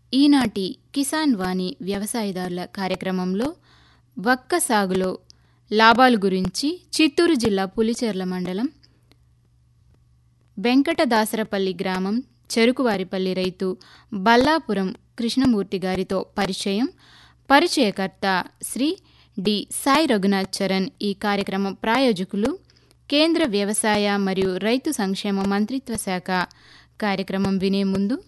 ఈనాటి కిసాన్ వాణి వ్యవసాయదారుల కార్యక్రమంలో వక్క సాగులో లాభాల గురించి చిత్తూరు జిల్లా పులిచెర్ల మండలం వెంకటదాసరపల్లి గ్రామం చెరుకువారిపల్లి రైతు బల్లాపురం కృష్ణమూర్తి గారితో పరిచయం పరిచయకర్త శ్రీ డి సాయి రఘునాథ్ చరణ్ ఈ కార్యక్రమం ప్రాయోజకులు కేంద్ర వ్యవసాయ మరియు రైతు సంక్షేమ మంత్రిత్వ శాఖ కార్యక్రమం వినే ముందు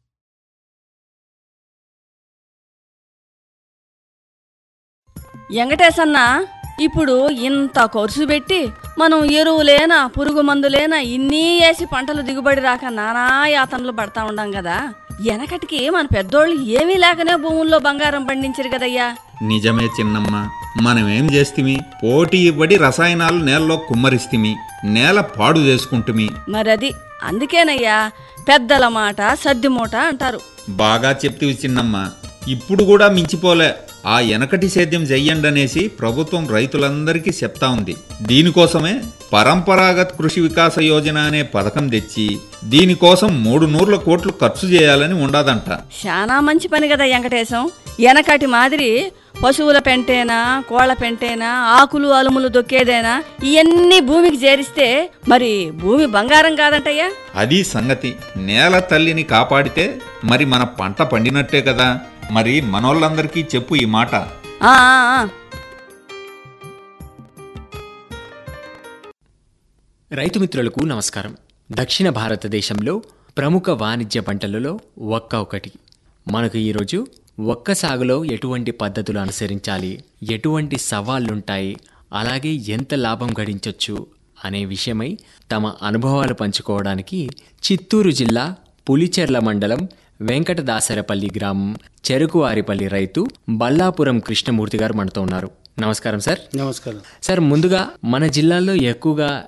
వెంకటేశన్న ఇప్పుడు ఇంత ఖర్చు పెట్టి మనం ఎరువులేనా పురుగు మందులేనా ఇన్ని వేసి పంటలు దిగుబడి రాక నానా యాతనలు పడతా ఉండం కదా వెనకటికి మన పెద్దోళ్ళు ఏమీ లేకనే భూముల్లో బంగారం పండించరు కదయ్యా నిజమే చిన్నమ్మ మనమేం చేస్తిమి పోటీ ఇవ్వడి రసాయనాలు నేలలో కుమ్మరిస్తిమి నేల పాడు చేసుకుంటుమి మరది అందుకేనయ్యా పెద్దల మాట సద్ది మూట అంటారు బాగా చెప్తివి చిన్నమ్మ ఇప్పుడు కూడా మించిపోలే ఆ వెనకటి సేద్యం చెయ్యండి అనేసి ప్రభుత్వం రైతులందరికీ చెప్తా ఉంది దీనికోసమే పరంపరాగత్ కృషి వికాస యోజన అనే పథకం తెచ్చి దీనికోసం మూడు నూర్ల కోట్లు ఖర్చు చేయాలని ఉండదంట శానా మంచి పని కదా వెంకటేశం వెనకటి మాదిరి పశువుల పెంటేనా కోళ్ల పెంటేనా ఆకులు అలుములు దొక్కేదేనా ఇవన్నీ భూమికి చేరిస్తే మరి భూమి బంగారం కాదంటయ్యా అది సంగతి నేల తల్లిని కాపాడితే మరి మన పంట పండినట్టే కదా మరి మనోళ్ళందరికీ చెప్పు ఈ మాట ఆ, ఆ, ఆ. రైతు మిత్రులకు నమస్కారం దక్షిణ భారతదేశంలో ప్రముఖ వాణిజ్య పంటలలో ఒక్క ఒకటి మనకు ఈరోజు ఒక్క సాగులో ఎటువంటి పద్ధతులు అనుసరించాలి ఎటువంటి సవాళ్లుంటాయి అలాగే ఎంత లాభం గడించొచ్చు అనే విషయమై తమ అనుభవాలు పంచుకోవడానికి చిత్తూరు జిల్లా పులిచెర్ల మండలం వెంకటదాసరపల్లి గ్రామం చెరుకువారిపల్లి రైతు బల్లాపురం కృష్ణమూర్తి గారు మనతో ఉన్నారు నమస్కారం సార్ నమస్కారం సార్ ముందుగా మన జిల్లాలో ఎక్కువగా